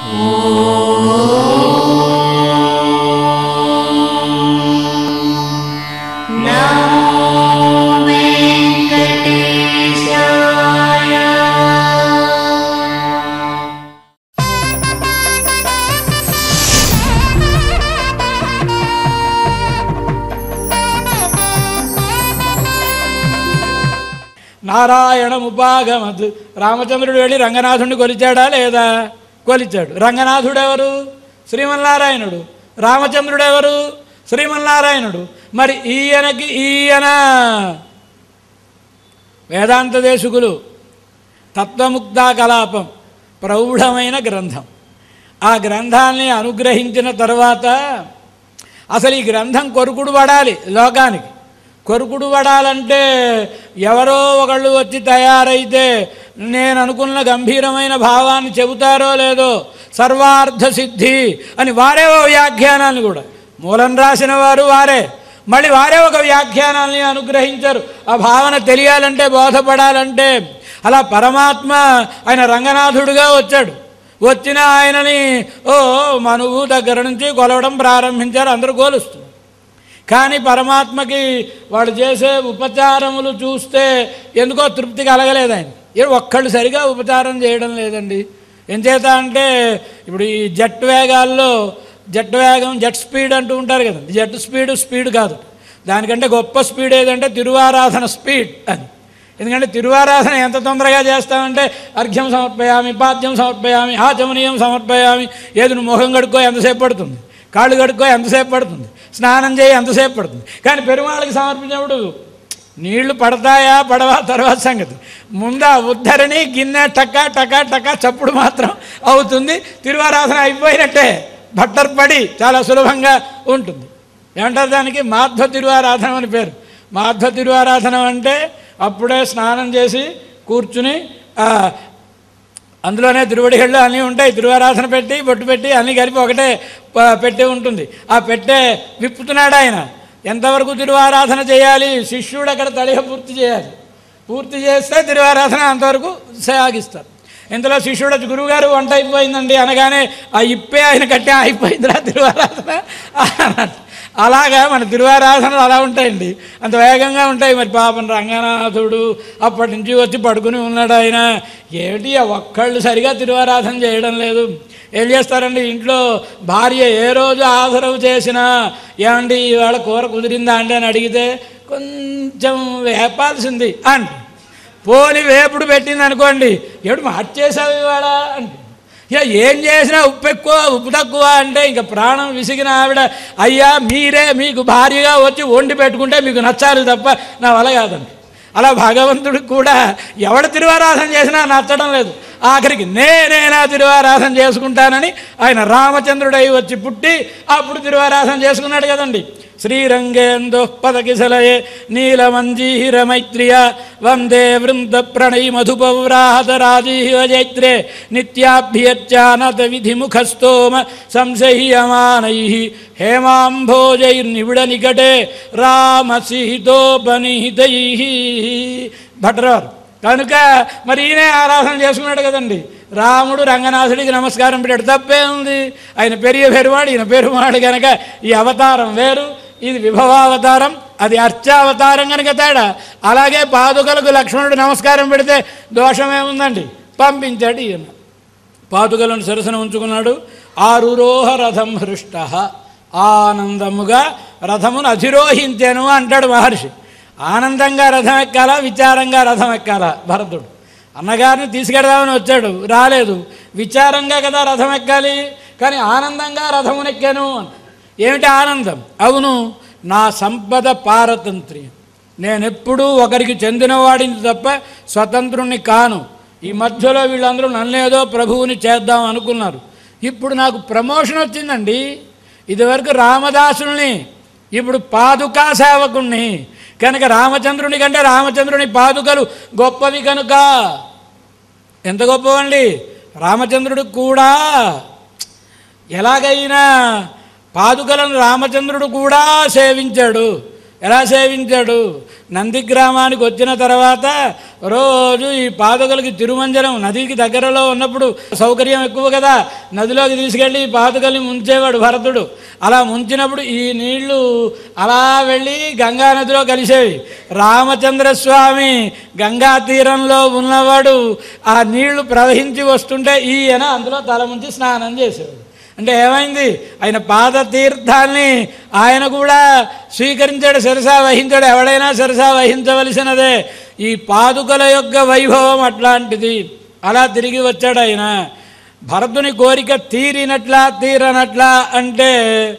నారాయణముపాగమత్ రామచంద్రుడు వెళ్ళి రంగనాథుడిని కొలిచాడా లేదా కొలిచాడు రంగనాథుడు ఎవరు శ్రీమన్నారాయణుడు రామచంద్రుడు ఎవరు శ్రీమన్నారాయణుడు మరి ఈయనకి ఈయన వేదాంత దేశుకులు తత్వముక్తా కలాపం ప్రౌఢమైన గ్రంథం ఆ గ్రంథాన్ని అనుగ్రహించిన తర్వాత అసలు ఈ గ్రంథం కొరుకుడు పడాలి లోకానికి కొరుకుడు పడాలంటే ఎవరో ఒకళ్ళు వచ్చి తయారైతే నేను అనుకున్న గంభీరమైన భావాన్ని చెబుతారో లేదో సర్వార్థ సిద్ధి అని వారే ఓ వ్యాఖ్యానాన్ని కూడా మూలం రాసిన వారు వారే మళ్ళీ వారే ఒక వ్యాఖ్యానాన్ని అనుగ్రహించారు ఆ భావన తెలియాలంటే బోధపడాలంటే అలా పరమాత్మ ఆయన రంగనాథుడుగా వచ్చాడు వచ్చిన ఆయనని ఓ మనువు దగ్గర నుంచి కొలవడం ప్రారంభించారు అందరూ కోలుస్తున్నారు కానీ పరమాత్మకి వాడు చేసే ఉపచారములు చూస్తే ఎందుకో తృప్తి కలగలేదు ఆయన ఏ ఒక్కళ్ళు సరిగా ఉపచారం చేయడం లేదండి ఎంచేత అంటే ఇప్పుడు ఈ జెట్ వేగాల్లో జెట్ వేగం జెట్ స్పీడ్ అంటూ ఉంటారు కదా జెట్ స్పీడ్ స్పీడ్ కాదు దానికంటే గొప్ప స్పీడ్ ఏదంటే తిరువారాధన స్పీడ్ అని ఎందుకంటే తిరువారాధన ఎంత తొందరగా చేస్తామంటే అర్ఘ్యం సమర్పయామి పాద్యం సమర్పయామి ఆచమనీయం సమర్పయామి ఏది నువ్వు ముఖం కడుక్కో ఎంతసేపు పడుతుంది కాళ్ళు కడుక్కో ఎంతసేపు పడుతుంది స్నానం చేయి ఎంతసేపు పడుతుంది కానీ పెరుమాళ్ళకి సమర్పించినప్పుడు నీళ్లు పడతాయా పడవా తర్వాత సంగతి ముందా ఉద్ధరణి గిన్నె టకా టకా టకా చప్పుడు మాత్రం అవుతుంది తిరువారాధన అయిపోయినట్టే భట్టర్ పడి చాలా సులభంగా ఉంటుంది ఏమంటారు దానికి మాధ్వ తిరువారాధన అని పేరు మాధ్వ తిరువారాధన అంటే అప్పుడే స్నానం చేసి కూర్చుని ఆ, అందులోనే తిరువడిగళ్ళు అన్నీ ఉంటాయి తిరువారాధన పెట్టి బొట్టు పెట్టి అన్నీ కలిపి ఒకటే ప- పెట్టే ఉంటుంది ఆ పెట్టే విప్పుతున్నాడు ఆయన ఎంతవరకు తిరువారాధన చేయాలి శిష్యుడు అక్కడ తడిహ పూర్తి చేయాలి పూర్తి చేస్తే తిరువారాధన అంతవరకు సాగిస్తారు ఇంతలో శిష్యుడు వచ్చి గురువుగారు వంట అయిపోయిందండి అనగానే ఆ ఇప్పే ఆయన కట్టే అయిపోయిందిరా తిరువారాధన అన్నట్టు అలాగా మన తిరువారాధనలు అలా ఉంటాయండి అంత వేగంగా ఉంటాయి మరి పాపం రంగనాథుడు అప్పటి నుంచి వచ్చి పడుకుని ఉన్నాడు ఆయన ఏమిటి ఆ ఒక్కళ్ళు సరిగా తిరువారాధన చేయడం లేదు ఏం చేస్తారండి ఇంట్లో భార్య ఏ రోజు ఆదరవు చేసినా ఏమండి ఇవాళ కూర కుదిరిందా అండి అని అడిగితే కొంచెం వేపాల్సింది అంట పోలి వేపుడు పెట్టింది అనుకోండి ఏడు మార్చేసావు ఇవాళ అంటే ఇక ఏం చేసినా ఉప్పు ఎక్కువ ఉప్పు తక్కువ అంటే ఇంకా ప్రాణం విసిగిన ఆవిడ అయ్యా మీరే మీకు భార్యగా వచ్చి వండి పెట్టుకుంటే మీకు నచ్చాలి తప్ప నా వల్ల కాదండి అలా భగవంతుడికి కూడా ఎవడ తిరువారాధన చేసినా నచ్చడం లేదు ఆఖరికి నేనేనా తిరువారాధన చేసుకుంటానని ఆయన రామచంద్రుడై వచ్చి పుట్టి అప్పుడు తిరువారాధన చేసుకున్నాడు కదండి శ్రీరంగేందు పదకిసలయే నీలమంజీర మైత్రియ వందే వృంద ప్రణయి మధుపవ్రాహత రాజీవ జైత్రే నిత్యాభ్యర్చానత విధిముఖస్తోమ సంశహ్యమానై హేమాంభోజైర్నివిడ నికటే రామసిహితోపనిహితై భట్రవారు కనుక మరి ఈయనే ఆరాధన చేసుకున్నాడు కదండి రాముడు రంగనాథుడికి నమస్కారం పెట్టాడు తప్పే ఉంది ఆయన పెరియ పెరువాడు ఈయన పెరుమాడు కనుక ఈ అవతారం వేరు ఇది విభవావతారం అది అర్చావతారం కనుక తేడా అలాగే పాదుకలకు లక్ష్మణుడు నమస్కారం పెడితే దోషమేముందండి పంపించాడు ఈయన పాదుకలను సరసన ఉంచుకున్నాడు ఆరురోహ రథం హృష్ట ఆనందముగా రథమును అధిరోహించాను అంటాడు మహర్షి ఆనందంగా రథం ఎక్కాలా విచారంగా రథం ఎక్కాలా భరతుడు అన్నగారిని తీసుకెడదామని వచ్చాడు రాలేదు విచారంగా కదా రథం ఎక్కాలి కానీ ఆనందంగా రథమునెక్కాను అన్నాడు. ఏమిటి ఆనందం అవును నా సంపద పారతంత్ర్యం నేనెప్పుడూ ఒకరికి చెందినవాడిని తప్ప స్వతంత్రుణ్ణి కాను ఈ మధ్యలో వీళ్ళందరూ నన్నేదో ప్రభువుని చేద్దాం అనుకున్నారు ఇప్పుడు నాకు ప్రమోషన్ వచ్చిందండి ఇదివరకు రామదాసుల్ని ఇప్పుడు పాదుకా సేవకుణ్ణి కనుక రామచంద్రుని కంటే రామచంద్రుని పాదుకలు గొప్పవి కనుక ఎంత గొప్పవండి రామచంద్రుడు కూడా ఎలాగైనా పాదుకలను రామచంద్రుడు కూడా సేవించాడు ఎలా సేవించాడు నందిగ్రామానికి వచ్చిన తర్వాత రోజు ఈ పాదుకలకి తిరుమంజనం నదికి దగ్గరలో ఉన్నప్పుడు సౌకర్యం ఎక్కువ కదా నదిలోకి తీసుకెళ్ళి ఈ పాదుకల్ని ముంచేవాడు భరతుడు అలా ముంచినప్పుడు ఈ నీళ్లు అలా వెళ్ళి గంగా నదిలో కలిసేవి రామచంద్రస్వామి గంగా తీరంలో ఉన్నవాడు ఆ నీళ్లు ప్రవహించి వస్తుంటే ఈయన అందులో తల ముంచి స్నానం చేసేవాడు అంటే ఏమైంది ఆయన పాద తీర్థాన్ని ఆయన కూడా స్వీకరించాడు శిరసా వహించాడు ఎవడైనా శిరసా వహించవలసినదే ఈ పాదుకల యొక్క వైభవం అట్లాంటిది అలా తిరిగి వచ్చాడు ఆయన భరతుని కోరిక తీరినట్లా తీరనట్లా అంటే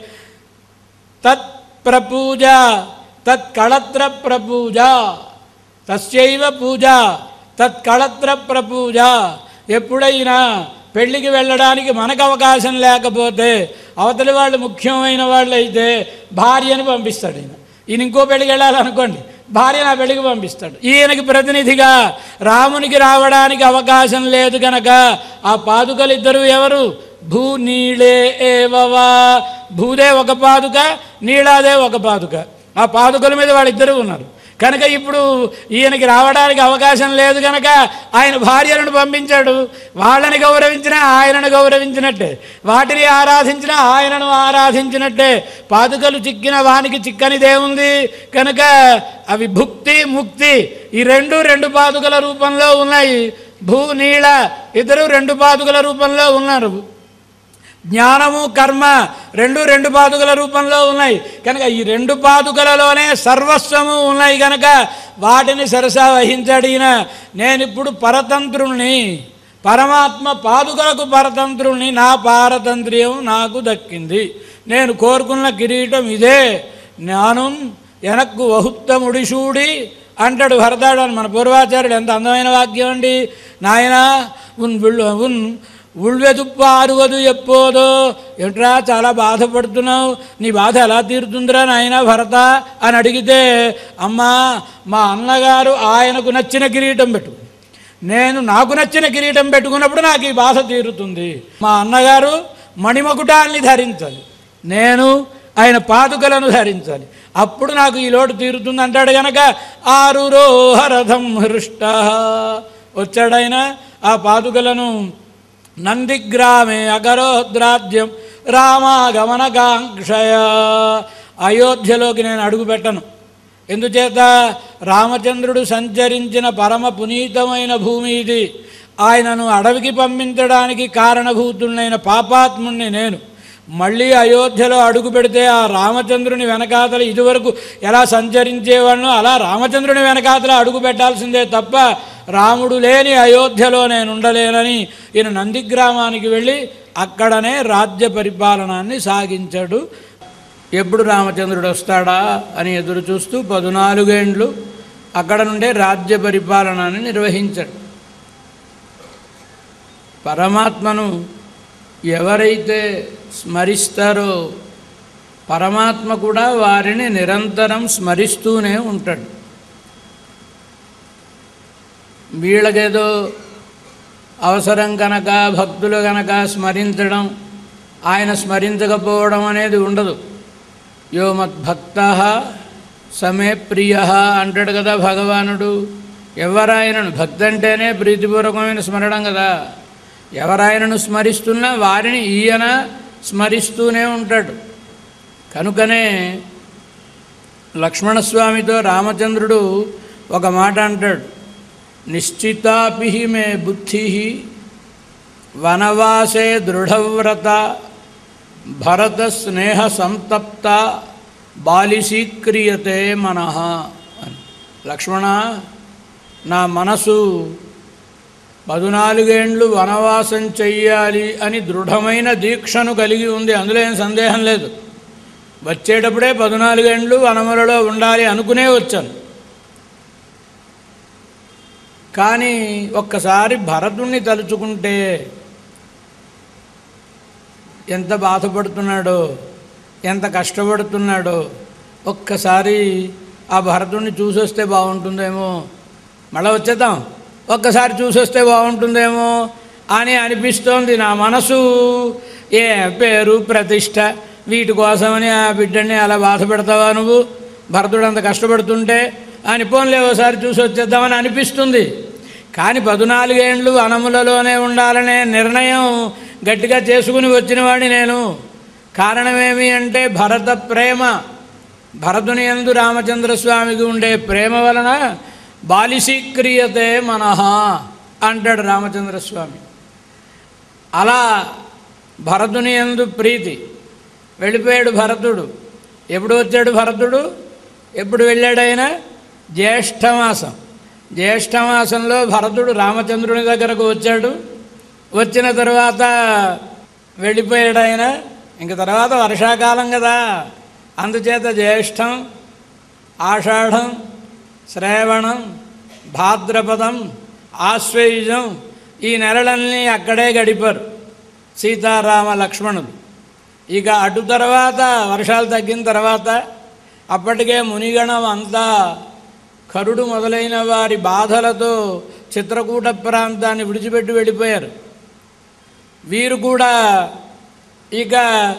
తత్ ప్రపూజ తత్ కళత్ర ప్రపూజ తస్యైవ పూజ తత్ కళత్ర ప్రపూజ ఎప్పుడైనా పెళ్ళికి వెళ్ళడానికి మనకు అవకాశం లేకపోతే అవతలి వాళ్ళు ముఖ్యమైన వాళ్ళు అయితే భార్యని పంపిస్తాడు ఈయన ఈయన ఇంకో పెళ్ళికి వెళ్ళాలనుకోండి భార్య నా పెళ్ళికి పంపిస్తాడు ఈయనకి ప్రతినిధిగా రామునికి రావడానికి అవకాశం లేదు గనక ఆ పాదుకలు ఇద్దరు ఎవరు భూ నీళే ఏవవా భూదే ఒక పాదుక నీళాదే ఒక పాదుక ఆ పాదుకల మీద వాళ్ళిద్దరూ ఉన్నారు కనుక ఇప్పుడు ఈయనకి రావడానికి అవకాశం లేదు కనుక ఆయన భార్యలను పంపించాడు వాళ్ళని గౌరవించినా ఆయనను గౌరవించినట్టే వాటిని ఆరాధించినా ఆయనను ఆరాధించినట్టే పాదుకలు చిక్కిన వానికి చిక్కనిదేముంది కనుక అవి భుక్తి ముక్తి ఈ రెండు రెండు పాదుకల రూపంలో ఉన్నాయి భూ నీళ ఇద్దరు రెండు పాదుకల రూపంలో ఉన్నారు జ్ఞానము కర్మ రెండు రెండు పాదుకల రూపంలో ఉన్నాయి కనుక ఈ రెండు పాదుకలలోనే సర్వస్వము ఉన్నాయి కనుక వాటిని సరసా వహించాడు ఈయన నేనిప్పుడు పరతంత్రుణ్ణి పరమాత్మ పాదుకలకు పరతంత్రుణ్ణి నా పారతంత్ర్యం నాకు దక్కింది నేను కోరుకున్న కిరీటం ఇదే జ్ఞానం ఎనక్కు వహుత్త ముడిసూడి అంటాడు భరతాడు అని మన పూర్వాచార్యుడు ఎంత అందమైన వాక్యం అండి నాయన ఉన్ విళ్ళు ఉన్ ఉಳ್వెదుప్పు ఆరువదు ఎప్పోదో ఏమిట్రా చాలా బాధపడుతున్నావు నీ బాధ ఎలా తీరుతుందిరా నాయన భరత అని అడిగితే అమ్మా మా అన్నగారు ఆయనకు నచ్చిన కిరీటం పెట్టు నేను నాకు నచ్చిన కిరీటం పెట్టుకున్నప్పుడు నాకు ఈ బాధ తీరుతుంది మా అన్నగారు మణిమకుటాల్ని ధరించాలి నేను ఆయన పాదుకలను ధరించాలి అప్పుడు నాకు ఈ లోటు తీరుతుంది అంటాడు గనక ఆరు రోహరథం హృష్ట వచ్చాడైన ఆ పాదుకలను నందిగ్రామే అగరోద్రాజ్యం రామాగమనకాంక్షయ అయోధ్యలోకి నేను అడుగు పెట్టను ఎందుచేత రామచంద్రుడు సంచరించిన పరమ పునీతమైన భూమి ఇది ఆయనను అడవికి పంపించడానికి కారణభూతుడైన పాపాత్ముణ్ణి నేను మళ్ళీ అయోధ్యలో అడుగు పెడితే ఆ రామచంద్రుని వెనకాతల ఇదివరకు ఎలా సంచరించేవాడినో అలా రామచంద్రుని వెనకాతల అడుగు పెట్టాల్సిందే తప్ప రాముడు లేని అయోధ్యలో నేను ఉండలేనని ఈయన నందిగ్రామానికి వెళ్ళి అక్కడనే రాజ్య పరిపాలనాన్ని సాగించాడు ఎప్పుడు రామచంద్రుడు వస్తాడా అని ఎదురు చూస్తూ పదునాలుగేండ్లు అక్కడ నుండే రాజ్య పరిపాలనని నిర్వహించాడు పరమాత్మను ఎవరైతే స్మరిస్తారో పరమాత్మ కూడా వారిని నిరంతరం స్మరిస్తూనే ఉంటాడు వీళ్ళకేదో అవసరం కనుక భక్తులు కనుక స్మరించడం ఆయన స్మరించకపోవడం అనేది ఉండదు యో మద్భక్త సమే ప్రియ అంటాడు కదా భగవానుడు ఎవరాయనను భక్తి అంటేనే ప్రీతిపూర్వకమైన స్మరణం కదా ఎవరాయనను స్మరిస్తున్నా వారిని ఈయన స్మరిస్తూనే ఉంటాడు కనుకనే లక్ష్మణస్వామితో రామచంద్రుడు ఒక మాట అంటాడు నిశ్చితాపి మే బుద్ధి వనవాసే దృఢవ్రత భరత స్నేహ సంతప్త బాలిశీక్రియతే మనః అని లక్ష్మణ నా మనసు పదునాలుగేండ్లు వనవాసం చెయ్యాలి అని దృఢమైన దీక్షను కలిగి ఉంది అందులో ఏం సందేహం లేదు వచ్చేటప్పుడే పద్నాలుగేండ్లు వనములలో ఉండాలి అనుకునే వచ్చాను కానీ ఒక్కసారి భరతుణ్ణి తలుచుకుంటే ఎంత బాధపడుతున్నాడో ఎంత కష్టపడుతున్నాడో ఒక్కసారి ఆ భరతుణ్ణి చూసొస్తే బాగుంటుందేమో మళ్ళీ వచ్చేద్దాం ఒక్కసారి చూసొస్తే బాగుంటుందేమో అని అనిపిస్తోంది నా మనసు ఏ పేరు ప్రతిష్ట వీటి కోసమని ఆ బిడ్డని అలా బాధ పెడతావా నువ్వు భరతుడు అంత కష్టపడుతుంటే అని పోన్లే ఓసారి చూసి వచ్చేద్దామని అనిపిస్తుంది కానీ పద్నాలుగేండ్లు అనములలోనే ఉండాలనే నిర్ణయం గట్టిగా చేసుకుని వచ్చినవాడిని నేను కారణమేమి అంటే భరత ప్రేమ భరతుని ఎందు రామచంద్రస్వామికి ఉండే ప్రేమ వలన బాలిశీక్రియతే మనహ అంటాడు రామచంద్రస్వామి అలా భరతుని ఎందు ప్రీతి వెళ్ళిపోయాడు భరతుడు ఎప్పుడు వచ్చాడు భరతుడు ఎప్పుడు వెళ్ళాడైనా జ్యేష్ఠమాసం జ్యేష్ఠమాసంలో భరతుడు రామచంద్రుని దగ్గరకు వచ్చాడు వచ్చిన తర్వాత వెళ్ళిపోయాడు ఆయన ఇంక తర్వాత వర్షాకాలం కదా అందుచేత జ్యేష్ఠం ఆషాఢం శ్రావణం భాద్రపదం ఆశ్వయుజం ఈ నెలలన్నీ అక్కడే గడిపారు సీతారామ లక్ష్మణులు ఇక అటు తర్వాత వర్షాలు తగ్గిన తర్వాత అప్పటికే మునిగణం అంతా కరుడు మొదలైన వారి బాధలతో చిత్రకూట ప్రాంతాన్ని విడిచిపెట్టి వెళ్ళిపోయారు వీరు కూడా ఇక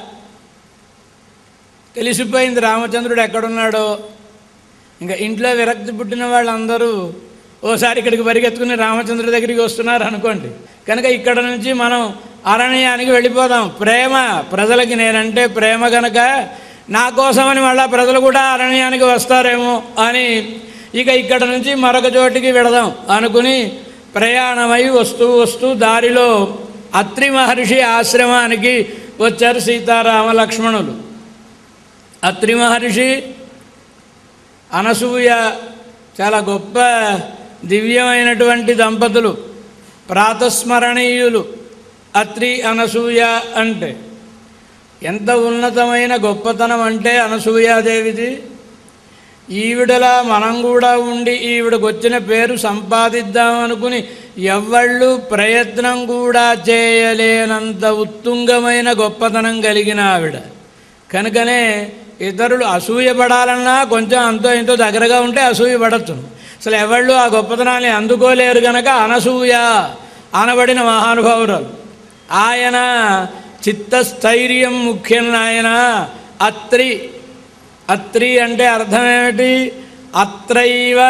తెలిసిపోయింది రామచంద్రుడు ఎక్కడున్నాడో ఇంకా ఇంట్లో విరక్తి పుట్టిన వాళ్ళందరూ ఓసారి ఇక్కడికి పరిగెత్తుకుని రామచంద్రుడి దగ్గరికి వస్తున్నారు అనుకోండి కనుక ఇక్కడ నుంచి మనం అరణ్యానికి వెళ్ళిపోదాం ప్రేమ ప్రజలకి నేనంటే ప్రేమ కనుక నా కోసమని మళ్ళా ప్రజలు కూడా అరణ్యానికి వస్తారేమో అని ఇక ఇక్కడ నుంచి మరొక చోటికి వెడదాం అనుకుని ప్రయాణమై వస్తూ వస్తూ దారిలో అత్రి మహర్షి ఆశ్రమానికి వచ్చారు సీతారామ లక్ష్మణులు అత్రి మహర్షి అనసూయ చాలా గొప్ప దివ్యమైనటువంటి దంపతులు ప్రాతస్మరణీయులు అత్రి అనసూయ అంటే ఎంత ఉన్నతమైన గొప్పతనం అంటే అనసూయాదేవిది ఈవిడలా మనం కూడా ఉండి ఈవిడకు వచ్చిన పేరు సంపాదిద్దాం అనుకుని ఎవ్వళ్ళు ప్రయత్నం కూడా చేయలేనంత ఉత్తుంగమైన గొప్పతనం కలిగిన ఆవిడ కనుకనే ఇతరులు అసూయపడాలన్నా కొంచెం అంతో ఇంతో దగ్గరగా ఉంటే అసూయపడచ్చు అసలు ఎవళ్ళు ఆ గొప్పతనాన్ని అందుకోలేరు గనక అనసూయ అనబడిన మహానుభావురాలు ఆయన చిత్తస్థైర్యం ముఖ్యం ఆయన అత్రి అత్రి అంటే అర్థం ఏమిటి అత్రైవ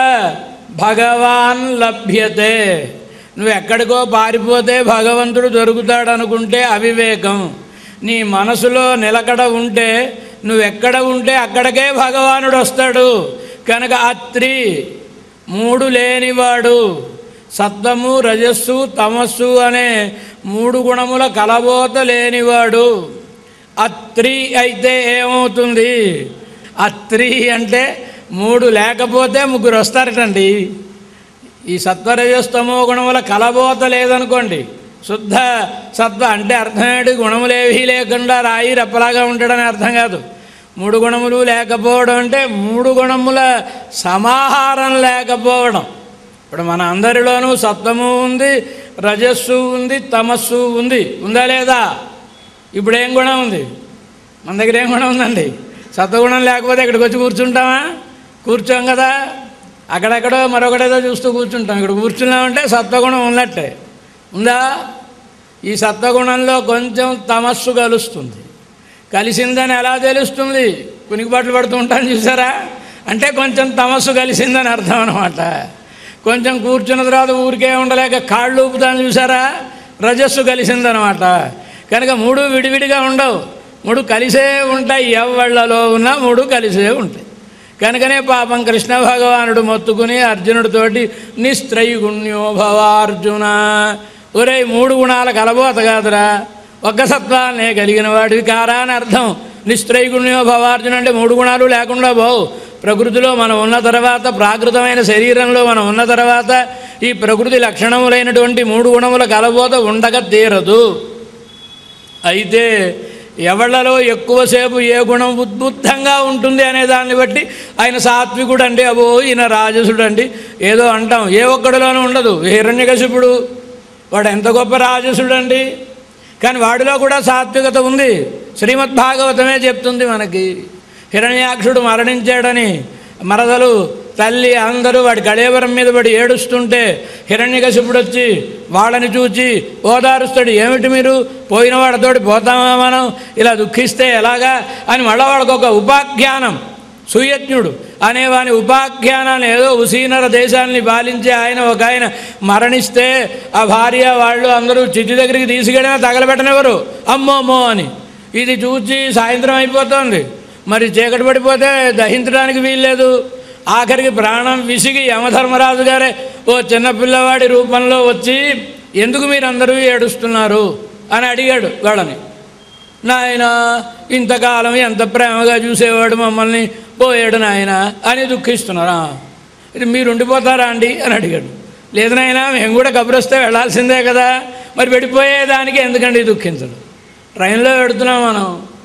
భగవాన్ లభ్యతే నువ్వు ఎక్కడికో పారిపోతే భగవంతుడు దొరుకుతాడు అనుకుంటే అవివేకం నీ మనసులో నిలకడ ఉంటే నువ్వు ఎక్కడ ఉంటే అక్కడికే భగవానుడు వస్తాడు కనుక అత్రి మూడు లేనివాడు సత్వము రజస్సు తమస్సు అనే మూడు గుణముల కలబోత లేనివాడు అత్రి అయితే ఏమవుతుంది అత్రి అంటే మూడు లేకపోతే ముగ్గురు వస్తారటండి ఈ సత్వరజస్తమో గుణముల కలబోత లేదనుకోండి శుద్ధ సత్వ అంటే అర్థమేంటి గుణములేవీ లేకుండా రాయి రప్పలాగా ఉంటాడని అర్థం కాదు మూడు గుణములు లేకపోవడం అంటే మూడు గుణముల సమాహారం లేకపోవడం ఇప్పుడు మన అందరిలోనూ సత్వము ఉంది రజస్సు ఉంది తమస్సు ఉంది ఉందా లేదా ఇప్పుడు ఏం గుణం ఉంది మన దగ్గర ఏం గుణం ఉందండి సత్వగుణం లేకపోతే ఇక్కడికి వచ్చి కూర్చుంటామా కూర్చోం కదా అక్కడెక్కడో మరొకటేదో చూస్తూ కూర్చుంటాం ఇక్కడ కూర్చున్నామంటే సత్వగుణం ఉన్నట్టే ఉందా ఈ సత్వగుణంలో కొంచెం తమస్సు కలుస్తుంది కలిసిందని ఎలా తెలుస్తుంది కునికిబాట్లు పడుతూ ఉంటాను చూసారా అంటే కొంచెం తమస్సు కలిసిందని అర్థం అనమాట కొంచెం కూర్చున్న తర్వాత ఊరికే ఉండలేక కాళ్ళు ఊపుతాను చూసారా రజస్సు కలిసిందనమాట కనుక మూడు విడివిడిగా ఉండవు మూడు కలిసే ఉంటాయి ఎవళ్ళలో ఉన్నా మూడు కలిసే ఉంటాయి కనుకనే పాపం కృష్ణ భగవానుడు మొత్తుకుని అర్జునుడితోటి నిస్త్రైగుణ్యో భవార్జున ఒరే మూడు గుణాల కలబోత కాదురా ఒక్క సత్వాన్నే కలిగిన వాడివి కారా అని అర్థం నిస్త్రైగుణ్యో భవార్జున అంటే మూడు గుణాలు లేకుండా పోవు ప్రకృతిలో మనం ఉన్న తర్వాత ప్రాకృతమైన శరీరంలో మనం ఉన్న తర్వాత ఈ ప్రకృతి లక్షణములైనటువంటి మూడు గుణముల కలబోత ఉండక తీరదు అయితే ఎవళ్లలో ఎక్కువసేపు ఏ గుణం ఉద్బుద్ధంగా ఉంటుంది అనే దాన్ని బట్టి ఆయన సాత్వికుడు అండి అబో ఈయన రాజసుడు అండి ఏదో అంటాం ఏ ఒక్కడిలోనూ ఉండదు హిరణ్యకశిపుడు వాడు ఎంత గొప్ప రాజసుడు అండి కానీ వాడిలో కూడా సాత్వికత ఉంది శ్రీమద్భాగవతమే చెప్తుంది మనకి హిరణ్యాక్షుడు మరణించాడని మరదలు తల్లి అందరూ వాడి కళేవరం మీద పడి ఏడుస్తుంటే హిరణ్యకశిపుడు వచ్చి వాళ్ళని చూచి ఓదారుస్తాడు ఏమిటి మీరు పోయిన వాడితోటి పోతామా మనం ఇలా దుఃఖిస్తే ఎలాగా అని మళ్ళా వాళ్ళకు ఒక ఉపాఖ్యానం సుయజ్ఞుడు అనేవాని ఉపాఖ్యానాన్ని ఏదో ఉసీనర దేశాన్ని పాలించే ఆయన ఒక ఆయన మరణిస్తే ఆ భార్య వాళ్ళు అందరూ చిట్టి దగ్గరికి తీసుకెళ్ళినా తగలబెట్టనివ్వరు అమ్మో అమ్మో అని ఇది చూసి సాయంత్రం అయిపోతుంది మరి చీకటి పడిపోతే దహించడానికి వీల్లేదు ఆఖరికి ప్రాణం విసిగి యమధర్మరాజు గారే ఓ చిన్నపిల్లవాడి రూపంలో వచ్చి ఎందుకు మీరందరూ ఏడుస్తున్నారు అని అడిగాడు వాళ్ళని నాయన ఇంతకాలం ఎంత ప్రేమగా చూసేవాడు మమ్మల్ని పోయాడు నాయన అని దుఃఖిస్తున్నారా ఇది మీరు ఉండిపోతారా అండి అని అడిగాడు లేదు నాయన మేము కూడా కబురొస్తే వెళ్ళాల్సిందే కదా మరి వెళ్ళిపోయేదానికి ఎందుకండి దుఃఖించడు ట్రైన్లో పెడుతున్నాం మనం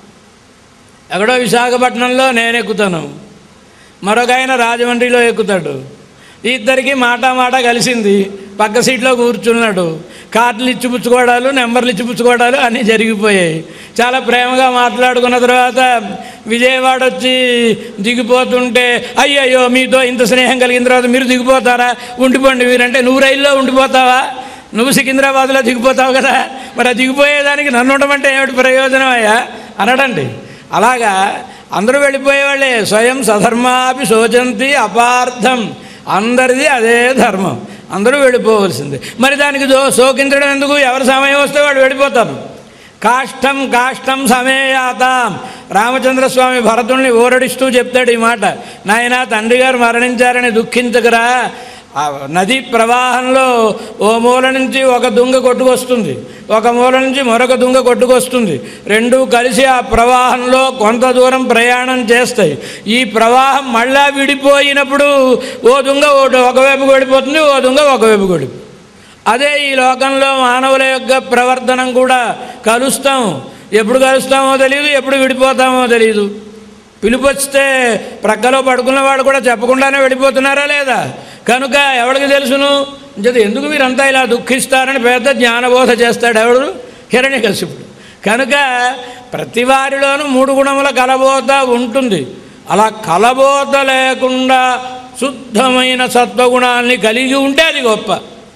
ఎక్కడో విశాఖపట్నంలో నేను ఎక్కుతాను మరొక ఆయన రాజమండ్రిలో ఎక్కుతాడు ఇద్దరికి మాట మాట కలిసింది పక్క సీట్లో కూర్చున్నాడు కార్డులు ఇచ్చిపుచ్చుకోవడాలు నెంబర్లు ఇచ్చిపుచ్చుకోవడాలు అన్నీ జరిగిపోయాయి చాలా ప్రేమగా మాట్లాడుకున్న తర్వాత విజయవాడ వచ్చి దిగిపోతుంటే అయ్యయ్యో మీతో ఇంత స్నేహం కలిగిన తర్వాత మీరు దిగిపోతారా ఉండిపోండి మీరంటే నువ్వు రైల్లో ఉండిపోతావా నువ్వు సికింద్రాబాద్లో దిగిపోతావు కదా మరి ఆ దిగిపోయేదానికి నన్ను ఉండమంటే ఏమిటి ప్రయోజనం అయ్యా అనడండి అలాగా అందరూ వెళ్ళిపోయేవాళ్ళే స్వయం సధర్మాపి శోచంతి అపార్థం అందరిది అదే ధర్మం అందరూ వెళ్ళిపోవలసిందే మరి దానికి దో శోకించడం ఎందుకు ఎవరి సమయం వస్తే వాడు వెళ్ళిపోతారు కాష్టం కాష్టం సమేయాతాం రామచంద్రస్వామి భరతుల్ని ఊరడిస్తూ చెప్తాడు ఈ మాట నాయన తండ్రి గారు మరణించారని దుఃఖించకరా ఆ నదీ ప్రవాహంలో ఓ మూల నుంచి ఒక దుంగ కొట్టుకొస్తుంది ఒక మూల నుంచి మరొక దుంగ కొట్టుకొస్తుంది రెండూ కలిసి ఆ ప్రవాహంలో కొంత దూరం ప్రయాణం చేస్తాయి ఈ ప్రవాహం మళ్ళా విడిపోయినప్పుడు ఓ దుంగ ఒకటి ఒకవైపుకు వెళ్ళిపోతుంది ఓ దుంగ ఒకవైపుకు వెళ్ళిపోతుంది అదే ఈ లోకంలో మానవుల యొక్క ప్రవర్తనం కూడా కలుస్తాం ఎప్పుడు కలుస్తామో తెలియదు ఎప్పుడు విడిపోతామో తెలియదు పిలుపొస్తే ప్రక్కలో పడుకున్నవాడు కూడా చెప్పకుండానే వెళ్ళిపోతున్నారా లేదా కనుక ఎవరికి తెలుసును ఇంచేత ఎందుకు మీరంతా ఇలా దుఃఖిస్తారని పెద్ద జ్ఞానబోధ చేస్తాడు ఎవడు హిరణ్యకశిపుడు కనుక ప్రతి వారిలోనూ మూడు గుణముల కలబోత ఉంటుంది అలా కలబోత లేకుండా శుద్ధమైన సత్వగుణాల్ని కలిగి ఉంటే అది గొప్ప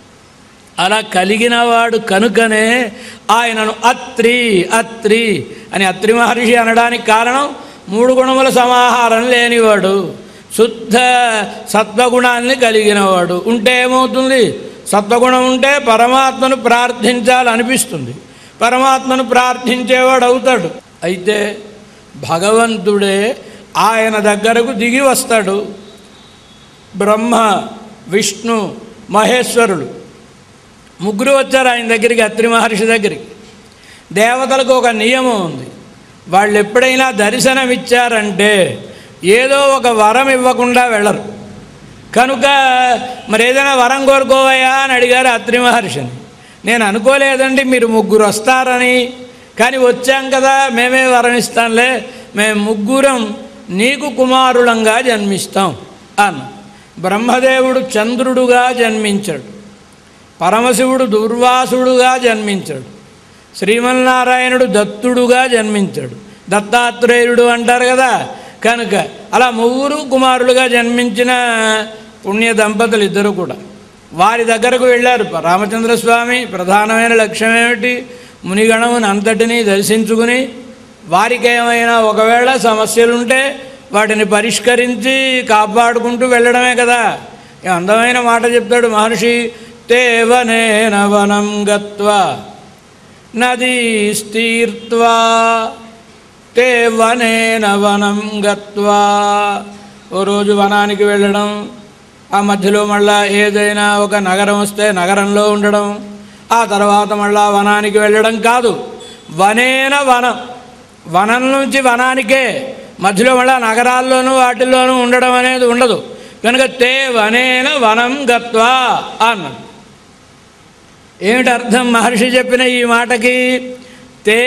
అలా కలిగినవాడు కనుకనే ఆయనను అత్రి అత్రి అని అత్రి మహర్షి అనడానికి కారణం మూడు గుణముల సమాహారం లేనివాడు శుద్ధ సత్వగుణాన్ని కలిగినవాడు ఉంటే ఏమవుతుంది సత్వగుణం ఉంటే పరమాత్మను ప్రార్థించాలనిపిస్తుంది పరమాత్మను ప్రార్థించేవాడు అవుతాడు అయితే భగవంతుడే ఆయన దగ్గరకు దిగి వస్తాడు బ్రహ్మ విష్ణు మహేశ్వరుడు ముగ్గురు వచ్చారు ఆయన దగ్గరికి అత్రి మహర్షి దగ్గరికి దేవతలకు ఒక నియమం ఉంది వాళ్ళు ఎప్పుడైనా దర్శనం ఇచ్చారంటే ఏదో ఒక వరం ఇవ్వకుండా వెళ్ళరు కనుక మరి ఏదైనా వరం కోరుకోవయ్యా అని అడిగారు అత్రి మహర్షిని నేను అనుకోలేదండి మీరు ముగ్గురు వస్తారని కానీ వచ్చాం కదా మేమే వరం ఇస్తాంలే మేము ముగ్గురం నీకు కుమారులంగా జన్మిస్తాం అన్న బ్రహ్మదేవుడు చంద్రుడుగా జన్మించాడు పరమశివుడు దుర్వాసుడుగా జన్మించాడు శ్రీమన్నారాయణుడు దత్తుడుగా జన్మించాడు దత్తాత్రేయుడు అంటారు కదా కనుక అలా ముగ్గురు కుమారులుగా జన్మించిన పుణ్య దంపతులు ఇద్దరు కూడా వారి దగ్గరకు వెళ్ళారు రామచంద్రస్వామి ప్రధానమైన లక్ష్యం ఏమిటి మునిగణముని అంతటినీ దర్శించుకుని వారికి ఏమైనా ఒకవేళ సమస్యలుంటే వాటిని పరిష్కరించి కాపాడుకుంటూ వెళ్ళడమే కదా ఈ అందమైన మాట చెప్తాడు మహర్షి తేవనేన వనం గత్వా నదీస్తీర్త్వా తే వనేన వనం గత్వా ఓ రోజు వనానికి వెళ్ళడం ఆ మధ్యలో మళ్ళా ఏదైనా ఒక నగరం వస్తే నగరంలో ఉండడం ఆ తర్వాత మళ్ళా వనానికి వెళ్ళడం కాదు వనేన వనం వనం నుంచి వనానికే మధ్యలో మళ్ళా నగరాల్లోనూ వాటిల్లోనూ ఉండడం అనేది ఉండదు కనుక తే వనేన వనం గత్వా అన్నాడు ఏమిటి అర్థం మహర్షి చెప్పిన ఈ మాటకి తే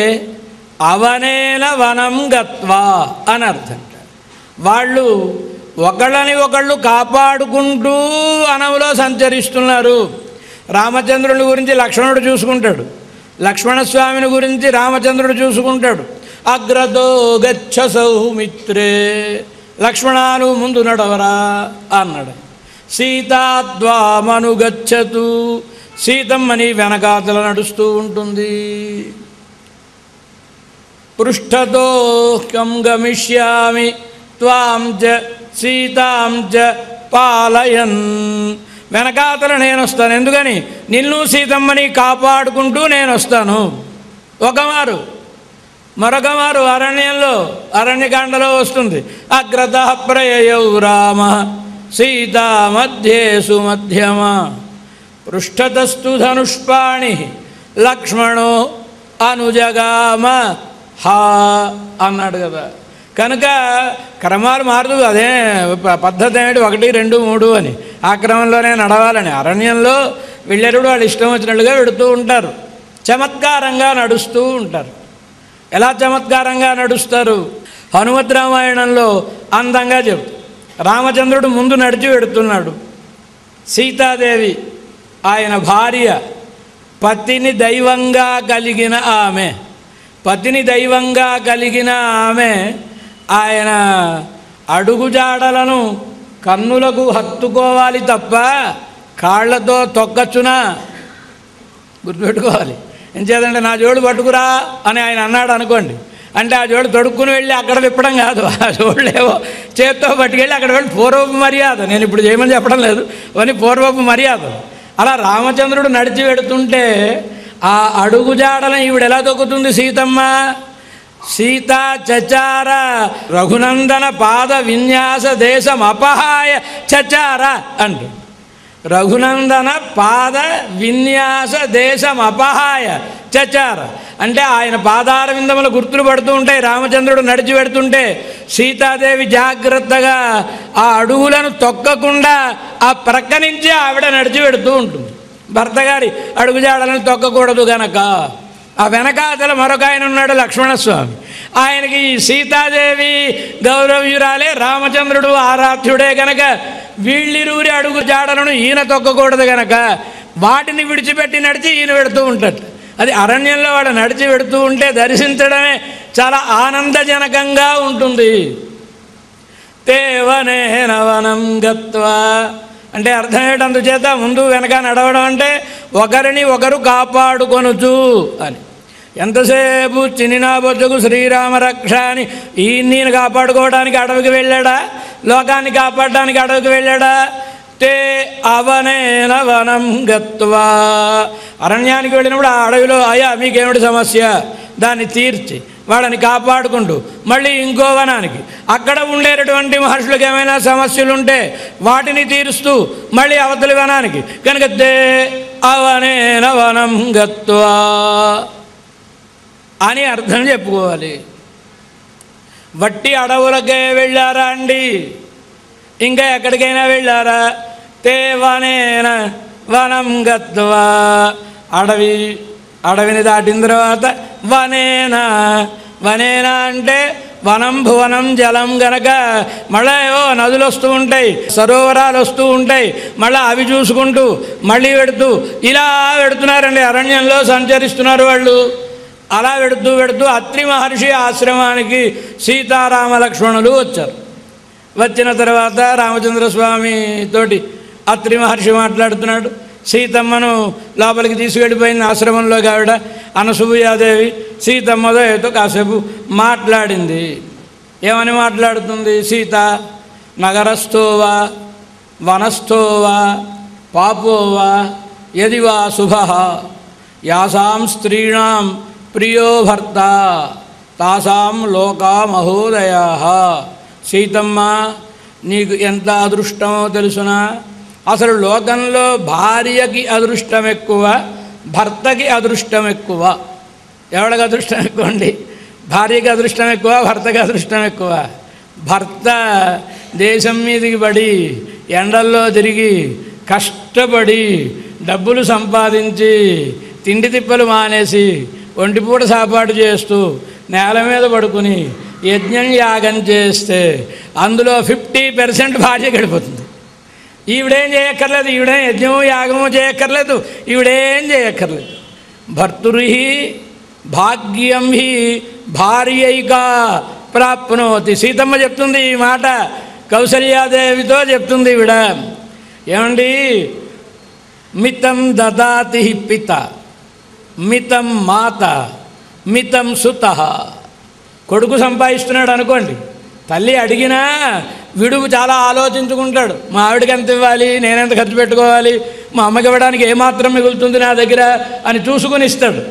అవనేన వనం గత్వా అని అర్థం వాళ్ళు ఒకళ్ళని ఒకళ్ళు కాపాడుకుంటూ వనంలో సంచరిస్తున్నారు రామచంద్రుని గురించి లక్ష్మణుడు చూసుకుంటాడు లక్ష్మణస్వామిని గురించి రామచంద్రుడు చూసుకుంటాడు అగ్రతో గచ్చ సౌమిత్రే లక్ష్మణాను ముందు నడవరా అన్నాడు సీతాద్వామను గచ్చతు సీతమ్మని వెనకాతల నడుస్తూ ఉంటుంది పృష్ఠతో కం గమిష్యామి త్వాం చ సీతాం చ పాలయన్ వెనకాతల నేను వస్తాను ఎందుకని నిన్ను సీతమ్మని కాపాడుకుంటూ నేను వస్తాను ఒకమారు మరొక మారు అరణ్యంలో అరణ్యకాండలో వస్తుంది అగ్రత ప్రయయౌ రామ సీతా మధ్యేసు మధ్యమ పృష్ఠతస్తు ధనుష్పాణి లక్ష్మణో అనుజగామ హా అన్నాడు కదా కనుక క్రమాలు మారదు అదే ప- పద్ధతి ఏమిటి ఒకటి రెండు మూడు అని ఆ క్రమంలోనే నడవాలని అరణ్యంలో వెళ్ళేటప్పుడు వాళ్ళు ఇష్టం వచ్చినట్లుగా వెడుతూ ఉంటారు చమత్కారంగా నడుస్తూ ఉంటారు ఎలా చమత్కారంగా నడుస్తారు హనుమత్ రామాయణంలో అందంగా చెబుతారు రామచంద్రుడు ముందు నడిచి వెడుతున్నాడు సీతాదేవి ఆయన భార్య పతిని దైవంగా కలిగిన ఆమె పతిని దైవంగా కలిగిన ఆమె ఆయన అడుగుజాడలను కన్నులకు హత్తుకోవాలి తప్ప కాళ్ళతో తొక్కచ్చునా గుర్తుపెట్టుకోవాలి ఏం చేద్దంటే నా జోడు పట్టుకురా అని ఆయన అన్నాడు అనుకోండి అంటే ఆ జోడు తొడుక్కుని వెళ్ళి అక్కడ విప్పడం కాదు ఆ జోడులేవో చేత్తో పట్టుకెళ్ళి అక్కడ వెళ్ళి పూర్వపు మర్యాద నేను ఇప్పుడు చేయమని చెప్పడం లేదు అని పూర్వపు మర్యాద అలా రామచంద్రుడు నడిచి వెడుతుంటే ఆ అడుగుజాడలను ఈవిడ ఎలా తొక్కుతుంది సీతమ్మ సీతా చచార రఘునందన పాద విన్యాస దేశం అపహాయ చచార అంటు రఘునందన పాద విన్యాస దేశం అపహాయ చచార అంటే ఆయన పాదార విందములు గుర్తులు పడుతూ ఉంటాయి రామచంద్రుడు నడిచి పెడుతుంటే సీతాదేవి జాగ్రత్తగా ఆ అడుగులను తొక్కకుండా ఆ ప్రక్క నుంచి ఆవిడ నడిచి పెడుతూ ఉంటుంది భర్త గారి అడుగుజాడలను తొక్కకూడదు గనక ఆ వెనకాతల మరొక ఆయన ఉన్నాడు లక్ష్మణస్వామి ఆయనకి ఈ సీతాదేవి గౌరవ్యురాలే రామచంద్రుడు ఆరాధ్యుడే గనక వీళ్ళిరువురి అడుగు జాడలను ఈయన తొక్కకూడదు గనక వాటిని విడిచిపెట్టి నడిచి ఈయన పెడుతూ ఉంటాడు అది అరణ్యంలో వాడు నడిచి పెడుతూ ఉంటే దర్శించడమే చాలా ఆనందజనకంగా ఉంటుంది తేవనేన వనం గత్వా అంటే అర్థం ఏంటి అందుచేత ముందు వెనక నడవడం అంటే ఒకరిని ఒకరు కాపాడుకొనుచు అని ఎంతసేపు చిన్న బొజ్జకు శ్రీరామ రక్ష అని ఈ నేను కాపాడుకోవడానికి అడవికి వెళ్ళాడా లోకాన్ని కాపాడడానికి అడవికి వెళ్ళాడా తే అవనేన వనం గత్వా అరణ్యానికి వెళ్ళినప్పుడు ఆ అడవిలో అయ్యా మీకేమిటి సమస్య దాన్ని తీర్చి వాళ్ళని కాపాడుకుంటూ మళ్ళీ ఇంకో వనానికి అక్కడ ఉండేటటువంటి మహర్షులకు ఏమైనా సమస్యలు ఉంటే వాటిని తీరుస్తూ మళ్ళీ అవతలి వనానికి కనుక తే అవనేన వనం గత్వా అని అర్థం చెప్పుకోవాలి వట్టి అడవులకే వెళ్ళారా అండి ఇంకా ఎక్కడికైనా వెళ్ళారా తే వనేన వనం గత్వా అడవి అడవిని దాటిన తర్వాత వనేన వనేన అంటే వనం భువనం జలం గనక మళ్ళీ ఏవో నదులు వస్తూ ఉంటాయి సరోవరాలు వస్తూ ఉంటాయి మళ్ళీ అవి చూసుకుంటూ మళ్ళీ వెడుతూ ఇలా వెడుతున్నారండి అరణ్యంలో సంచరిస్తున్నారు వాళ్ళు అలా వెడుతూ వెడుతూ అత్రి మహర్షి ఆశ్రమానికి సీతారామ లక్ష్మణులు వచ్చారు వచ్చిన తర్వాత రామచంద్ర స్వామి తోటి అత్రి మహర్షి మాట్లాడుతున్నాడు సీతమ్మను లోపలికి తీసుకెళ్ళిపోయింది ఆశ్రమంలోకి ఆవిడ అనసూయాదేవి సీతమ్మతో ఏదో కాసేపు మాట్లాడింది ఏమని మాట్లాడుతుంది సీత నగరస్థోవా వనస్థోవా పాపోవా యది వా శుభ యాసాం స్త్రీణాం ప్రియో భర్త తాసాం లోకా మహోదయా సీతమ్మ నీకు ఎంత అదృష్టమో తెలుసునా అసలు లోకంలో భార్యకి అదృష్టం ఎక్కువ భర్తకి అదృష్టం ఎక్కువ ఎవడికి అదృష్టం ఎక్కువ అండి భార్యకి అదృష్టం ఎక్కువ భర్తకి అదృష్టం ఎక్కువ భర్త దేశం మీదకి పడి ఎండల్లో తిరిగి కష్టపడి డబ్బులు సంపాదించి తిండి తిప్పలు మానేసి ఒంటిపూట సాపాటు చేస్తూ నేల మీద పడుకుని యజ్ఞం యాగం చేస్తే అందులో ఫిఫ్టీ పర్సెంట్ భార్య గడిపోతుంది ఈవిడేం చేయక్కర్లేదు ఈవిడేం యజ్ఞము యాగము చేయక్కర్లేదు ఈవిడేం చేయక్కర్లేదు భర్తురి భాగ్యం హి భార్యైక ప్రాప్నోతి సీతమ్మ చెప్తుంది ఈ మాట కౌసల్యాదేవితో చెప్తుంది ఈవిడ ఏమండి మితం దదాతి పిత మితం మాత మితం సుత కొడుకు సంపాదిస్తున్నాడు అనుకోండి తల్లి అడిగినా విడుపు చాలా ఆలోచించుకుంటాడు మా ఆవిడకి ఎంత ఇవ్వాలి నేనెంత ఖర్చు పెట్టుకోవాలి మా అమ్మకి ఇవ్వడానికి ఏమాత్రం మిగులుతుంది నా దగ్గర అని చూసుకుని ఇస్తాడు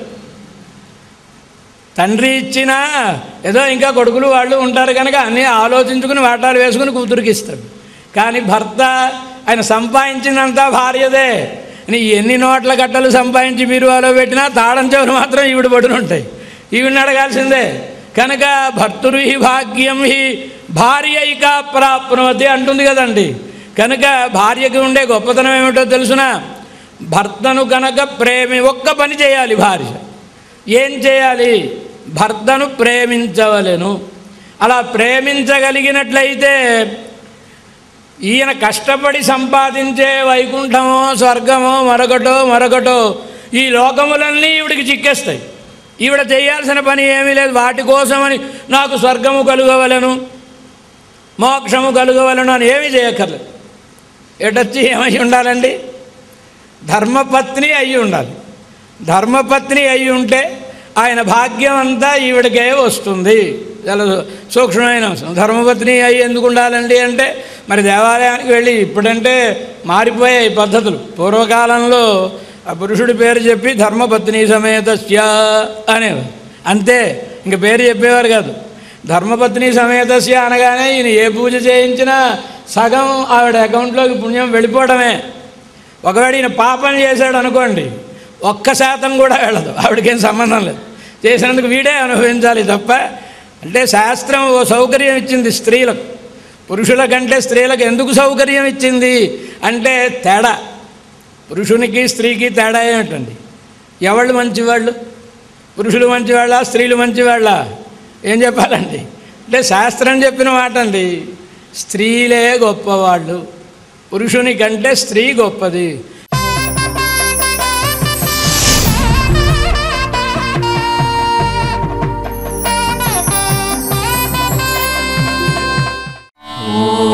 తండ్రి ఇచ్చినా ఏదో ఇంకా కొడుకులు వాళ్ళు ఉంటారు కనుక అన్నీ ఆలోచించుకుని వాటాలు వేసుకుని కూతురికి ఇస్తాడు కానీ భర్త ఆయన సంపాదించినంత భార్యదే నీ ఎన్ని నోట్ల కట్టలు సంపాదించి బీరువాలో పెట్టినా తాళం చెవులు మాత్రం ఈవిడ పడును ఉంటాయి ఈవిడిని అడగాల్సిందే కనుక భర్తురు హి భాగ్యం హి భార్య ఇక ప్రాప్నవతి అంటుంది కదండి కనుక భార్యకి ఉండే గొప్పతనం ఏమిటో తెలుసునా భర్తను కనుక ప్రేమి ఒక్క పని చేయాలి భార్య ఏం చేయాలి భర్తను ప్రేమించవలెను అలా ప్రేమించగలిగినట్లయితే ఈయన కష్టపడి సంపాదించే వైకుంఠమో స్వర్గమో మరొకటో మరొకటో ఈ లోకములన్నీ ఈవిడికి చిక్కేస్తాయి ఈవిడ చేయాల్సిన పని ఏమీ లేదు వాటి కోసమని నాకు స్వర్గము కలుగవలను మోక్షము కలుగవలను అని ఏమీ చేయక్కర్లేదు ఎటొచ్చి ఏమై ఉండాలండి ధర్మపత్ని అయి ఉండాలి ధర్మపత్ని అయి ఉంటే ఆయన భాగ్యం అంతా ఈవిడకే వస్తుంది చాలా సూక్ష్మమైన అంశం ధర్మపత్ని అయి ఎందుకు ఉండాలండి అంటే మరి దేవాలయానికి వెళ్ళి ఇప్పుడంటే మారిపోయాయి పద్ధతులు పూర్వకాలంలో ఆ పురుషుడి పేరు చెప్పి ధర్మపత్ని సమేతస్య అనేవారు అంతే ఇంక పేరు చెప్పేవారు కాదు ధర్మపత్ని సమేతస్య అనగానే ఈయన ఏ పూజ చేయించినా సగం ఆవిడ అకౌంట్లోకి పుణ్యం వెళ్ళిపోవడమే ఒకవేళ ఈయన పాపం చేశాడు అనుకోండి ఒక్క శాతం కూడా వెళ్ళదు ఆవిడకేం సంబంధం లేదు చేసినందుకు వీడే అనుభవించాలి తప్ప అంటే శాస్త్రం ఓ సౌకర్యం ఇచ్చింది స్త్రీలకు పురుషుల కంటే స్త్రీలకు ఎందుకు సౌకర్యం ఇచ్చింది అంటే తేడా పురుషునికి స్త్రీకి తేడా ఏమిటండి ఎవళ్ళు మంచివాళ్ళు పురుషులు మంచివాళ్ళ స్త్రీలు మంచివాళ్ళ ఏం చెప్పాలండి అంటే శాస్త్రం చెప్పిన మాట అండి స్త్రీలే గొప్పవాళ్ళు పురుషుని కంటే స్త్రీ గొప్పది ఓం